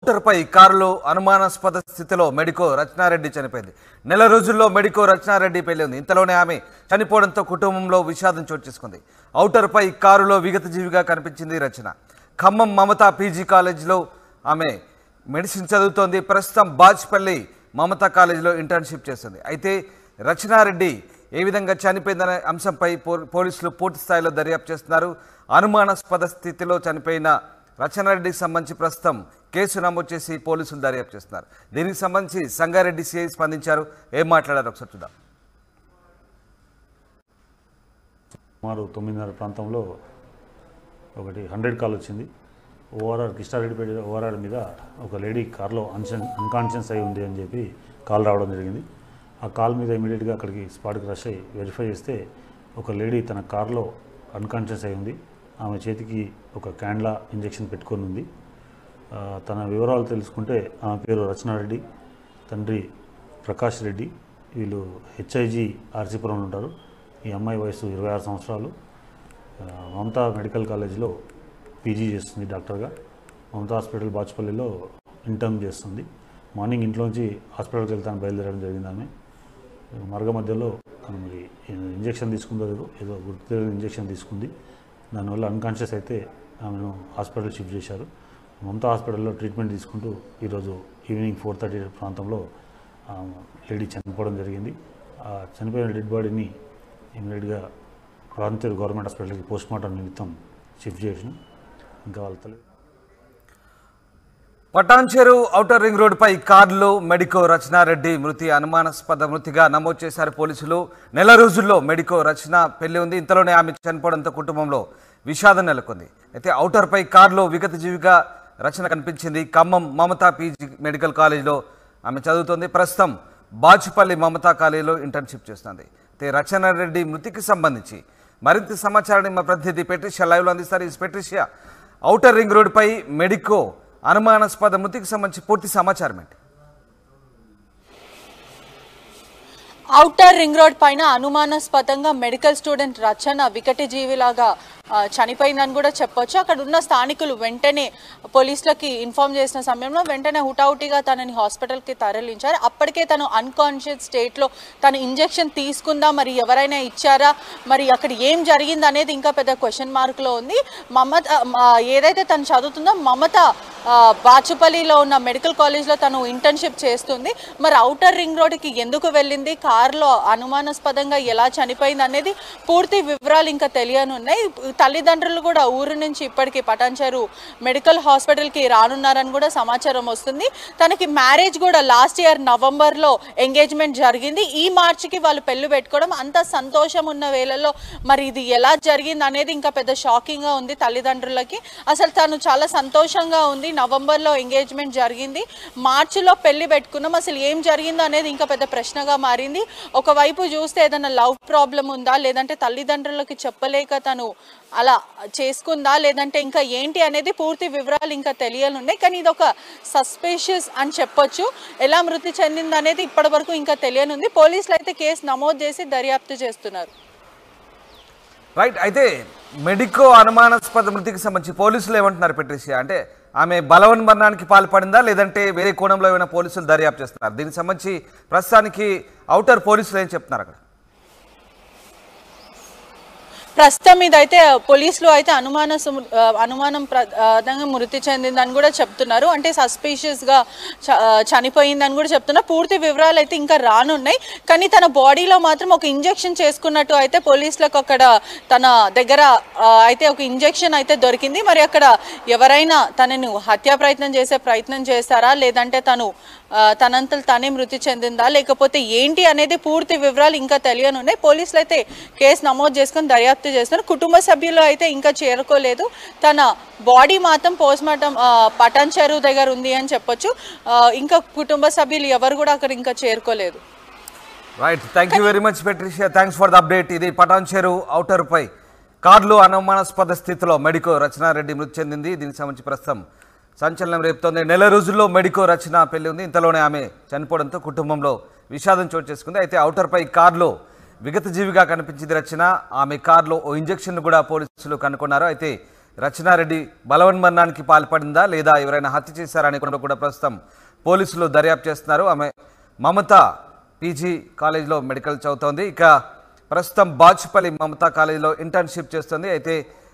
స్కూటర్పై కారులో అనుమానాస్పద స్థితిలో మెడికో రచనారెడ్డి చనిపోయింది నెల రోజుల్లో మెడికో రచనారెడ్డి పెళ్లి ఉంది ఇంతలోనే ఆమె చనిపోవడంతో కుటుంబంలో విషాదం చోటు చేసుకుంది ఔటర్పై కారులో విగత జీవిగా కనిపించింది రచన ఖమ్మం మమతా పీజీ కాలేజీలో ఆమె మెడిసిన్ చదువుతోంది ప్రస్తుతం బాజ్పల్లి మమతా కాలేజీలో ఇంటర్న్షిప్ చేస్తుంది అయితే రచనారెడ్డి ఏ విధంగా చనిపోయిందనే అంశంపై పో- పోలీసులు పూర్తి స్థాయిలో దర్యాప్తు చేస్తున్నారు అనుమానాస్పద స్థితిలో చనిపోయిన రచనారెడ్డికి సంబంధించి ప్రస్తుతం కేసు నమోదు చేసి పోలీసులు దర్యాప్తు చేస్తున్నారు దీనికి సంబంధించి సంగారెడ్డి సిఐ స్పందించారు ఏం మాట్లాడారు ఒకసారి చూద్దాం సుమారు తొమ్మిదిన్నర ప్రాంతంలో ఒకటి హండ్రెడ్ కాల్ వచ్చింది ఓఆర్ఆర్ కృష్ణారెడ్డిపేట ఓఆర్ఆర్ మీద ఒక లేడీ కార్లో అన్షన్ అన్కాన్షియస్ అయి ఉంది అని చెప్పి కాల్ రావడం జరిగింది ఆ కాల్ మీద ఇమీడియట్గా అక్కడికి స్పాట్కి రష్ అయ్యి వెరిఫై చేస్తే ఒక లేడీ తన కార్లో అన్కాన్షియస్ అయి ఉంది ఆమె చేతికి ఒక క్యాండ్లా ఇంజెక్షన్ పెట్టుకొని ఉంది ఆ, తన వివరాలు తెలుసుకుంటే ఆమె పేరు రచనారెడ్డి తండ్రి ప్రకాష్ రెడ్డి వీళ్ళు హెచ్ఐజి ఆర్సీపురంలో ఉంటారు ఈ అమ్మాయి వయసు ఇరవై ఆరు సంవత్సరాలు ఆ, మమతా మెడికల్ కాలేజీలో పీజీ చేస్తుంది డాక్టర్గా మమతా హాస్పిటల్ బాచుపల్లిలో ఇంటర్న్ చేస్తుంది మార్నింగ్ ఇంట్లోంచి హాస్పిటల్కి వెళ్తాను బయలుదేరడం జరిగింది ఆమె మార్గ మధ్యలో తను మరి ఇంజెక్షన్ తీసుకుందో లేదో ఏదో గుర్తు తెలియని ఇంజెక్షన్ తీసుకుంది దానివల్ల అన్కాన్షియస్ అయితే ఆమెను హాస్పిటల్ షిఫ్ట్ చేశారు మమతా హాస్పిటల్లో ట్రీట్మెంట్ తీసుకుంటూ ఈరోజు ఈవినింగ్ ఫోర్ థర్టీ ప్రాంతంలో ఆ లేడీ చనిపోవడం జరిగింది ఆ చనిపోయిన డెడ్ బాడీని ఇమీడియట్గా ప్రాంతీయ గవర్నమెంట్ హాస్పిటల్కి పోస్ట్ మార్టం నిమిత్తం షిఫ్ట్ చేసిన ఇంకా వాళ్ళ తల్లి పటాన్చెరు ఔటర్ రింగ్ రోడ్డుపై కార్లో మెడికో రచనారెడ్డి మృతి అనుమానాస్పద మృతిగా నమోదు చేశారు పోలీసులు నెల రోజుల్లో మెడికో రచన పెళ్లి ఉంది ఇంతలోనే ఆమె చనిపోవడంతో కుటుంబంలో విషాదం నెలకొంది అయితే ఔటర్పై కారులో విగత జీవిగా రచన కనిపించింది ఖమ్మం మమతా పీజీ మెడికల్ కాలేజీలో ఆమె చదువుతోంది ప్రస్తుతం బాచుపల్లి మమతా కాలేజీలో ఇంటర్న్షిప్ చేస్తుంది అయితే రచనారెడ్డి మృతికి సంబంధించి మరింత సమాచారాన్ని మా ప్రతినిధి పెట్రిషియా లైవ్లో అందిస్తారు ఈ పెట్రిషియా ఔటర్ రింగ్ రోడ్డుపై మెడికో అనుమానాస్పద మృతికి సంబంధించి పూర్తి సమాచారం ఏంటి ఔటర్ రింగ్ రోడ్ పైన అనుమానాస్పదంగా మెడికల్ స్టూడెంట్ రచన వికటి జీవిలాగా ఆ, చనిపోయిందని కూడా చెప్పొచ్చు అక్కడ ఉన్న స్థానికులు వెంటనే పోలీసులకి ఇన్ఫార్మ్ చేసిన సమయంలో వెంటనే హుటాహుటిగా తనని హాస్పిటల్కి తరలించారు అప్పటికే తను అన్కాన్షియస్ స్టేట్లో తను ఇంజెక్షన్ తీసుకుందా మరి ఎవరైనా ఇచ్చారా మరి అక్కడ ఏం జరిగింది అనేది ఇంకా పెద్ద క్వశ్చన్ మార్క్లో ఉంది మమత ఆ, ఏదైతే తను చదువుతుందో మమత ఆ, బాచుపల్లిలో ఉన్న మెడికల్ కాలేజ్లో తను ఇంటర్న్షిప్ చేస్తుంది మరి ఔటర్ రింగ్ రోడ్కి ఎందుకు వెళ్ళింది కారులో అనుమానాస్పదంగా ఎలా చనిపోయింది అనేది పూర్తి వివరాలు ఇంకా తెలియనున్నాయి తల్లిదండ్రులు కూడా ఊరు నుంచి ఇప్పటికీ పటాన్చెరు మెడికల్ హాస్పిటల్కి రానున్నారని కూడా సమాచారం వస్తుంది తనకి మ్యారేజ్ కూడా లాస్ట్ ఇయర్ నవంబర్లో ఎంగేజ్మెంట్ జరిగింది ఈ మార్చికి వాళ్ళు పెళ్లి పెట్టుకోవడం అంత సంతోషం ఉన్న వేళల్లో మరి ఇది ఎలా జరిగింది అనేది ఇంకా పెద్ద షాకింగ్గా ఉంది తల్లిదండ్రులకి అసలు తను చాలా సంతోషంగా ఉంది నవంబర్లో ఎంగేజ్మెంట్ జరిగింది మార్చిలో పెళ్లి పెట్టుకున్నాం అసలు ఏం జరిగిందో అనేది ఇంకా పెద్ద ప్రశ్నగా మారింది ఒకవైపు చూస్తే ఏదైనా లవ్ ప్రాబ్లం ఉందా లేదంటే తల్లిదండ్రులకి చెప్పలేక తను అలా చేసుకుందా లేదంటే ఇంకా ఏంటి అనేది పూర్తి వివరాలు ఇంకా తెలియనున్నాయి కానీ ఇది ఒక సస్పేషియస్ అని చెప్పొచ్చు ఎలా మృతి చెందింది అనేది ఇప్పటి వరకు ఇంకా తెలియనుంది పోలీసులు అయితే కేసు నమోదు చేసి దర్యాప్తు చేస్తున్నారు రైట్ అయితే మెడికో అనుమానాస్పద మృతికి సంబంధించి పోలీసులు ఏమంటున్నారు పెట్రిషియా అంటే ఆమె బలవన్మరణానికి పాల్పడిందా లేదంటే వేరే కోణంలో ఏమైనా పోలీసులు దర్యాప్తు చేస్తున్నారు దీనికి సంబంధించి ప్రస్తుతానికి ఔటర్ పోలీసులు ఏం చెప్తున్నారు అక్కడ ప్రస్తుతం ఇదైతే పోలీసులు అయితే అనుమాన సుమ- ఆ, అనుమానం ప్రదంగా మృతి చెందిందని కూడా చెప్తున్నారు అంటే సస్పీషియస్ గా చ- ఆ, చనిపోయిందని కూడా చెప్తున్నారు పూర్తి వివరాలు అయితే ఇంకా రానున్నాయి కానీ తన బాడీలో మాత్రం ఒక ఇంజెక్షన్ చేసుకున్నట్టు అయితే పోలీసులకు అక్కడ తన దగ్గర ఆ, అయితే ఒక ఇంజెక్షన్ అయితే దొరికింది మరి అక్కడ ఎవరైనా తనను హత్యా ప్రయత్నం చేసే ప్రయత్నం చేస్తారా లేదంటే తను ఆ, తనంతలు తనే మృతి చెందిందా లేకపోతే ఏంటి అనేది పూర్తి వివరాలు ఇంకా తెలియనున్నాయి పోలీసులు అయితే కేసు నమోదు చేసుకొని దర్యాప్తు చేస్తున్నారు కుటుంబ సభ్యులు అయితే ఇంకా చేరుకోలేదు తన బాడీ మాత్రం పోస్ట్ మార్టం పటాన్ చెరువు దగ్గర ఉంది అని చెప్పొచ్చు ఆ, ఇంకా కుటుంబ సభ్యులు ఎవరు కూడా అక్కడ ఇంకా చేరుకోలేదు right thank you very much Patricia thanks for the update ఇది పటాన్ చెరువు ఔటర్పై కార్లు అనుమానాస్పద స్థితిలో మెడికో రచనారెడ్డి మృతి చెందింది దీనికి సంబంధించి ప్రస్తుతం సంచలనం రేపుతోంది నెల రోజుల్లో మెడికో రచన పెళ్లి ఉంది ఇంతలోనే ఆమె చనిపోవడంతో కుటుంబంలో విషాదం చోటు చేసుకుంది అయితే ఔటర్పై కార్లో విగత జీవిగా కనిపించింది రచన ఆమె కార్లో ఓ ఇంజెక్షన్ కూడా పోలీసులు కనుక్కున్నారు అయితే రచనారెడ్డి బలవన్మరణానికి పాల్పడిందా లేదా ఎవరైనా హత్య చేశారని కూడా కూడా ప్రస్తుతం పోలీసులు దర్యాప్తు చేస్తున్నారు ఆమె మమత పీజీ కాలేజీలో మెడికల్ చదువుతోంది ఇక ప్రస్తుతం బాచుపల్లి మమతా కాలేజీలో ఇంటర్న్షిప్ చేస్తుంది అయితే